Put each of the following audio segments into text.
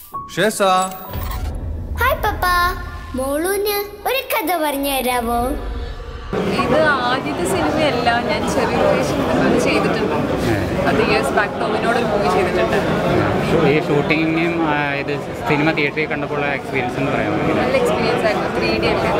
ഷേസ hi പപ്പ മോളൂന് ഒരു കഥ പറഞ്ഞു തരാമോ ഇത് ആദ്യത്തെ സിനിമയല്ല ഞാൻ ചെറിയൊരു വേഷം അത് ചെയ്തിട്ടുണ്ട് അത് ഇയേഴ്സ് ബാക്ക് ടോമിനോടൊരു മൂവി ചെയ്തിട്ടുണ്ട് ഈ ഷൂട്ടിങ്ങിനും ഇത് സിനിമ തിയേറ്ററിൽ കണ്ടപ്പോൾ എക്സ്പീരിയൻസ് എന്ന് പറയാമോ നല്ല എക്സ്പീരിയൻസ് ആയിരുന്നു ത്രീ ഡി അല്ലേ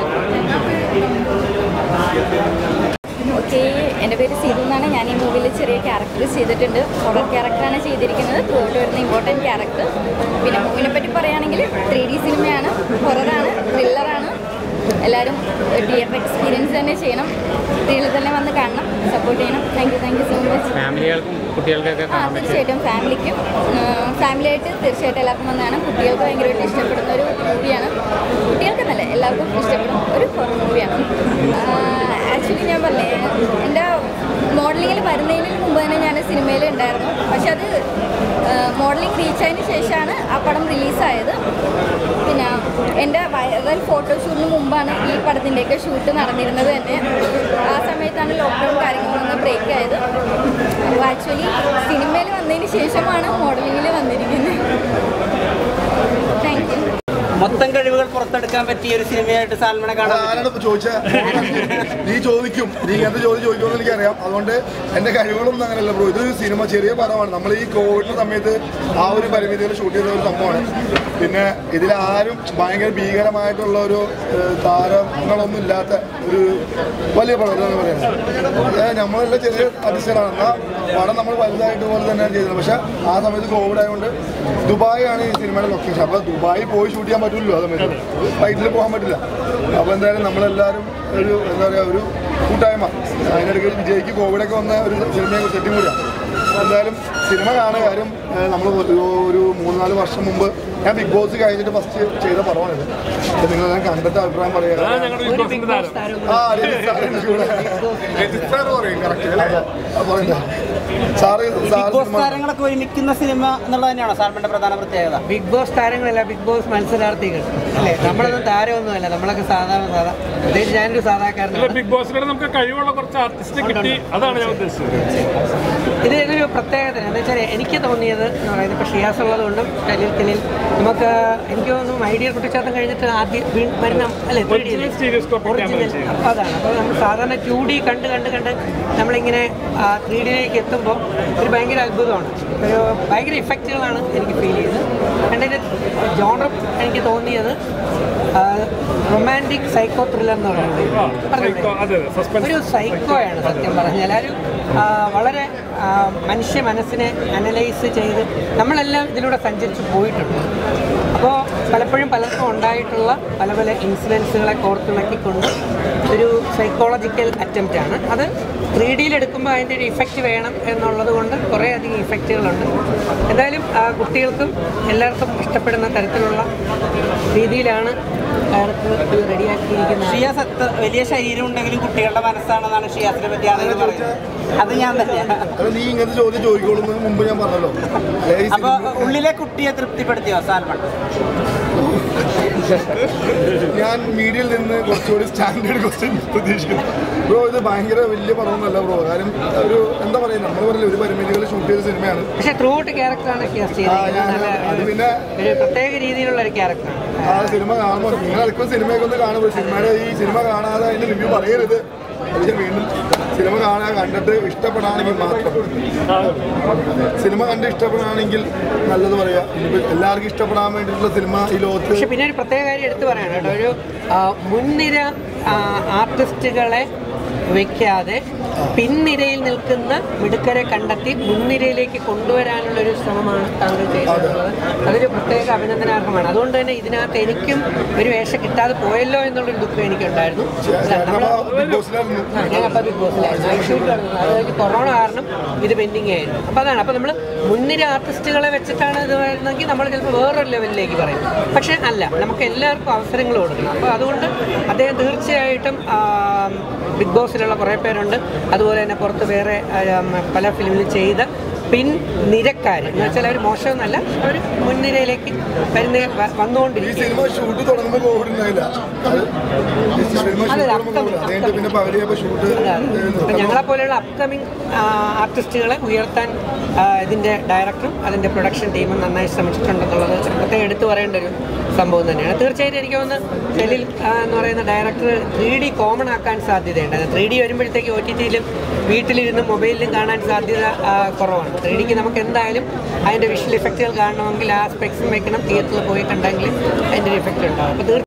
നന്നായിട്ട് ഓക്കെ എൻ്റെ പേര് സീതു എന്നാണ് ഞാൻ ഈ മൂവിയിൽ ചെറിയ ക്യാരക്ടർ ചെയ്തിട്ടുണ്ട് ഹൊറർ ക്യാരക്ടറാണ് ചെയ്തിരിക്കുന്നത് ത്രൂട്ട് വരുന്ന ഇമ്പോർട്ടൻറ്റ് ക്യാരക്ടർ പിന്നെ മൂവിനെ പറ്റി പറയുകയാണെങ്കിൽ ത്രീ ഡി സിനിമയാണ് ഹൊററാണ് ത്രില്ലറാണ് എല്ലാവരും തിയേറ്റർ എക്സ്പീരിയൻസ് തന്നെ ചെയ്യണം തിയേറ്ററിൽ തന്നെ വന്ന് കാണണം സപ്പോർട്ട് ചെയ്യണം thank you thank you so much ഫാമിലികൾക്കും കുട്ടികൾക്കൊക്കെ ആ കാണാൻ പറ്റും തീർച്ചയായിട്ടും ഫാമിലിക്കും ഫാമിലിയായിട്ട് തീർച്ചയായിട്ടും എല്ലാവർക്കും വന്നാണ് കുട്ടികൾക്ക് ഭയങ്കരമായിട്ട് ഇഷ്ടപ്പെടുന്ന ഒരു മൂവിയാണ് കുട്ടികൾക്കെന്നല്ല എല്ലാവർക്കും ഇഷ്ടപ്പെടുന്ന ഒരു ഹൊറർ മൂവിയാണ് ആക്ച്വലി ഞാൻ പറഞ്ഞേ എൻ്റെ മോഡലിങ്ങിൽ വരുന്നതിന് മുമ്പ് തന്നെ ഞാൻ സിനിമയിൽ ഉണ്ടായിരുന്നു പക്ഷെ അത് മോഡലിംഗ് റീച്ച് ആയതിനു ശേഷമാണ് ആ പടം റിലീസായത് പിന്നെ എൻ്റെ വൈറൽ ഫോട്ടോഷൂട്ടിന് മുമ്പാണ് ഈ പടത്തിൻ്റെയൊക്കെ ഷൂട്ട് നടന്നിരുന്നത് തന്നെ ആ സമയത്താണ് ലോക്ക്ഡൗൺ കാര്യങ്ങളൊന്ന് ബ്രേക്ക് ആയത് അപ്പോൾ ആക്ച്വലി സിനിമയിൽ വന്നതിന് ശേഷമാണ് മോഡലിങ്ങിൽ വന്നിരിക്കുന്നത് താങ്ക് യു മൊത്തം കഴിവുകൾ പുറത്തെടുക്കാൻ പറ്റിയ ഒരു സിനിമയായിട്ട് സാൽമനെ കാണാൻ പറ്റും. ആരാണ് ഇപ്പൊ ചോദിച്ച നീ ചോദിക്കും നീ ഇങ്ങനത്തെ ചോദ്യം ചോദിക്കുമെന്ന് എനിക്കറിയാം അതുകൊണ്ട് എന്റെ കഴിവുകളൊന്നും അങ്ങനെയല്ല ബ്രോ ഇത് സിനിമ ചെറിയ പടമാണ് നമ്മൾ ഈ കോവിഡിന്റെ സമയത്ത് ആ ഒരു പരിമിതികൾ ഷൂട്ട് ചെയ്ത ഒരു സംഭവമാണ് പിന്നെ ഇതിൽ ആരും ഭയങ്കര ഭീകരമായിട്ടുള്ള ഒരു ഏഹ്, താരങ്ങളൊന്നും ഇല്ലാത്ത ഒരു വലിയ പടം എന്ന് പറയുന്നത് ഏഹ്, നമ്മളെല്ലാം ചെറിയ അതിശയമാണ് എന്നാൽ പടം നമ്മൾ വലുതായിട്ട് പോലെ തന്നെയാണ് ചെയ്തത് പക്ഷെ ആ സമയത്ത് കോവിഡ് ആയതുകൊണ്ട് ദുബായ് ആണ് ഈ സിനിമയുടെ ലൊക്കേഷൻ അപ്പോൾ ദുബായി പോയി ഷൂട്ട് ചെയ്യാൻ പറ്റില്ലല്ലോ ആ സമയത്ത് ഫ്ലൈറ്റിൽ പോകാൻ പറ്റില്ല അപ്പോൾ എന്തായാലും നമ്മളെല്ലാവരും ഒരു എന്താ പറയുക ഒരു കൂട്ടായ്മ അതിനിടയ്ക്ക് വിജയ്ക്ക് കോവിഡൊക്കെ വന്ന ഒരു സിനിമയെ സെറ്റും കൂടിയാണ് അപ്പോൾ എന്തായാലും സിനിമ കാണുക കാര്യം നമ്മൾ ഒരു മൂന്ന് നാല് വർഷം മുമ്പ് ഞാൻ ബിഗ് ബോസ് കഴിഞ്ഞിട്ട് ഫസ്റ്റ് ചെയ്ത പടമാണിത് അപ്പോൾ നിങ്ങൾ ഞാൻ കണ്ടിട്ട് അഭിപ്രായം പറയുക ആ രജിസ്റ്റർ പറയും കറക്റ്റ് അല്ലേ അത് പറയണ്ട sir big sir boss cinema താരങ്ങളൊക്കെ ഒരുമിക്കുന്ന സിനിമ എന്നുള്ളത് തന്നെയാണോ സാൽമന്റെ പ്രധാന പ്രത്യേകത ബിഗ് ബോസ് താരങ്ങളല്ല ബിഗ് ബോസ് മത്സരാർത്ഥികൾ അല്ലേ നമ്മളൊന്നും താരമൊന്നുമല്ല നമ്മളൊക്കെ സാധാരണ സാധാ പ്രത്യേകിച്ച് ഞാനൊരു സാധാരണക്കാരനാണ് ബിഗ് ബോസിലൂടെ നമുക്ക് കഴിവുള്ള കുറച്ച് ആർട്ടിസ്റ്റ് കിട്ടി അതാണ് ഞാൻ ഉദ്ദേശിച്ചത് ഇത് ഇതൊരു പ്രത്യേകത എന്ന് വെച്ചാൽ എനിക്ക് തോന്നിയത് എന്ന് പറയുന്നത് ഇപ്പോൾ ഷിയാസ് ഉള്ളതുകൊണ്ടും കലിയത്തിലിൽ നമുക്ക് എനിക്ക് തോന്നുന്നു ഐഡിയ കുട്ടിച്ചാത്തം കഴിഞ്ഞിട്ട് ആദ്യം വീ- വരുന്ന അല്ലേ Original stereoscopic camera ഒറിജിനൽ ചെയ്യുന്നത്. അപ്പോൾ അതാണ് അപ്പോൾ നമ്മൾ സാധാരണ ടു ഡി കണ്ട് കണ്ട് കണ്ട് നമ്മളിങ്ങനെ ത്രീ ഡിയിലേക്ക് എത്തുമ്പോൾ ഒരു ഭയങ്കര അത്ഭുതമാണ് ഒരു ഭയങ്കര ഇഫക്റ്റുകളാണ് എനിക്ക് ഫീൽ ചെയ്തത് എൻ്റെ ജോണർ എനിക്ക് തോന്നിയത് റൊമാൻറ്റിക് സൈക്കോ ത്രില്ലർ എന്ന് പറയുന്നത് psycho, അതെ, അതെ, suspense. ഒരു സൈക്കോയാണ് സത്യം പറഞ്ഞാൽ ഒരു ആ, വളരെ ആ, മനുഷ്യ മനസ്സിനെ അനലൈസ് ചെയ്ത് നമ്മളെല്ലാം ഇതിലൂടെ സഞ്ചരിച്ച് പോയിട്ടുണ്ട് അപ്പോൾ പലപ്പോഴും പലർക്കും ഉണ്ടായിട്ടുള്ള പല പല ഇൻസിഡൻസുകളെ കോർത്തിണക്കിക്കൊണ്ട് ഒരു സൈക്കോളജിക്കൽ അറ്റംപ്റ്റ് ആണ് അത് ത്രീ ഡിയിൽ എടുക്കുമ്പോൾ അതിൻ്റെ ഒരു ഇഫക്റ്റ് വേണം എന്നുള്ളത് കൊണ്ട് കുറേ അധികം ഇഫക്റ്റുകളുണ്ട് എന്തായാലും ആ, കുട്ടികൾക്കും എല്ലാവർക്കും ഇഷ്ടപ്പെടുന്ന തരത്തിലുള്ള രീതിയിലാണ് ഡയറക്ടർ റെഡിയാക്കിയിരിക്കുന്നത് ഷിയാസ് അത്ര വലിയ ശരീരം ഉണ്ടെങ്കിലും കുട്ടികളുടെ മനസ്സാണെന്നാണ് ഷിയാസിനെ പറ്റി ആളുകൾ പറയുന്നത് അത് ഞാൻ തന്നെയാണ് അത് നീ ഇങ്ങനത്തെ ചോദ്യം ചോദിക്കോളുന്ന് മുമ്പ് ഞാൻ പറഞ്ഞല്ലോ ഏ, ഈ അപ്പൊ സിനിമ- ഉള്ളിലെ കുട്ടിയെ തൃപ്തിപ്പെടുത്തിയോ സാൽമൺ ഞാൻ മീഡിയയിൽ നിന്ന് കുറച്ചുകൂടി സ്റ്റാൻഡേർഡ് ക്വസ്റ്റ്യൻ പ്രതീക്ഷിക്കുന്നു ബ്രോ ഇത് ഭയങ്കര വലിയ പടമൊന്നുമല്ല ബ്രോ കാര്യം ഒരു എന്താ പറയുക നമ്മൾ പറയില്ല ഒരു പരിമിതികൾ ഷൂട്ട് ചെയ്ത സിനിമയാണ് പക്ഷെ ത്രൂ ഔട്ട് ക്യാരക്ടറാണ് കാസ്റ്റ് ആ, ഞാൻ- ചെയ്തിരിക്കുന്നത് അത് നല്ല പിന്നെ ഒരു പ്രത്യേക രീതിയിലുള്ള ഒരു ക്യാരക്ടറാണ് ആ സിനിമ കാണുമ്പോൾ നിങ്ങൾ അതൊക്കെ സിനിമയൊക്കെ ഒന്ന് കാണുമ്പോൾ സിനിമയുടെ ഈ സിനിമ കാണാതെ അതിന്റെ റിവ്യൂ പറയരുത് അത് ഞാൻ വീണ്ടും സിനിമ കാണാൻ കണ്ടിട്ട് ഇഷ്ടപ്പെടാണെങ്കിൽ മാത്രം സിനിമ കണ്ട് ഇഷ്ടപ്പെടാണെങ്കിൽ നല്ലത് പറയാ ഇനിയിപ്പോ എല്ലാവർക്കും ഇഷ്ടപ്പെടാൻ വേണ്ടിയിട്ടുള്ള സിനിമ ഈ ലോകത്ത് പക്ഷെ പിന്നെ ഒരു പ്രത്യേക കാര്യം എടുത്തു പറയണം കേട്ടോ ഒരു ആ, മുൻനിര ആ, ആർട്ടിസ്റ്റുകളെ വെക്കാതെ പിൻനിരയിൽ നിൽക്കുന്ന മിടുക്കരെ കണ്ടെത്തി മുൻനിരയിലേക്ക് കൊണ്ടുവരാനുള്ള ഒരു ശ്രമമാണ് താങ്കൾ ചെയ്തിട്ടുള്ളത് അതൊരു പ്രത്യേക അഭിനന്ദനാർഹമാണ് അതുകൊണ്ട് തന്നെ ഇതിനകത്ത് എനിക്കും ഒരു വേഷം കിട്ടാതെ പോയല്ലോ എന്നുള്ളൊരു ദുഃഖം എനിക്കുണ്ടായിരുന്നു നമ്മള് ബിഗ് ബോസിലായിരുന്നു ആ, ഞാൻ അപ്പോൾ ബിഗ് ബോസിലായിരുന്നു നൈറ്റ് ഷൂട്ട് നടന്നത് അത് കഴിഞ്ഞ് കൊറോണ കാരണം ഇത് പെൻഡിങ് ആയിരുന്നു അപ്പോൾ അതാണ് അപ്പോൾ നമ്മൾ മുൻനിര ആർട്ടിസ്റ്റുകളെ വെച്ചിട്ടാണ് ഇത് വരുന്നതെങ്കിൽ നമ്മൾ ചിലപ്പോൾ വേറൊരു ലെവലിലേക്ക് പറയും പക്ഷേ അല്ല നമുക്ക് എല്ലാവർക്കും അവസരങ്ങൾ കൊടുക്കണം അപ്പോൾ അതുകൊണ്ട് അദ്ദേഹം തീർച്ചയായിട്ടും ആ, ബിഗ് ബോസിലുള്ള കുറേ പേരുണ്ട് അതുപോലെ തന്നെ പുറത്ത് വേറെ ആ, ഉം, പല ഫിലിമിലും ചെയ്ത പിൻ നിരക്കാർ എന്ന് വെച്ചാൽ അവർ മോശമെന്നല്ല അവർ മുൻനിരയിലേക്ക് വരുന്ന വ- ഈ വന്നുകൊണ്ടിരിക്കും സിനിമ ഷൂട്ട് തുടങ്ങുമ്പോൾ കോവിഡ് ഉണ്ടായില്ല അത് ഈ സിനിമ ഷൂട്ട് അതെ, തുടങ്ങുമ്പോൾ കോവിഡ് അത് കഴിഞ്ഞിട്ട് പിന്നെ പകുതിയപ്പോൾ ഷൂട്ട് അപ്പം ഞങ്ങളെ പോലെയുള്ള അപ്കമിങ് ആർട്ടിസ്റ്റുകളെ ഉയർത്താൻ ആ, ഇതിൻ്റെ ഡയറക്ടറും അതിൻ്റെ പ്രൊഡക്ഷൻ ടീമും നന്നായി ശ്രമിച്ചിട്ടുണ്ടെന്നുള്ളത് പ്രത്യേകം എടുത്തു പറയേണ്ട ഒരു സംഭവം തന്നെയാണ് തീർച്ചയായിട്ടും എനിക്ക് തോന്നുന്നു സെലിൽ ആ, എന്ന് പറയുന്ന ഡയറക്ടർ ത്രീ ഡി കോമൺ ആക്കാൻ സാധ്യതയുണ്ട് ത്രീ ഡി വരുമ്പോഴത്തേക്ക് ഒ ടി ടിയിലും വീട്ടിലിരുന്ന് മൊബൈലിലും കാണാൻ സാധ്യത ആ, കുറവാണ് ത്രീ ഡിക്ക് നമുക്ക് എന്തായാലും അതിൻ്റെ വിഷ്വൽ ഇഫക്റ്റുകൾ കാണണമെങ്കിൽ ആ സ്പെക്സും വെക്കണം തിയേറ്ററിൽ പോയി കണ്ടെങ്കിൽ അതിൻ്റെ ഒരു ഇഫക്റ്റ് ഉണ്ടാവും അപ്പോൾ തീർച്ചയായും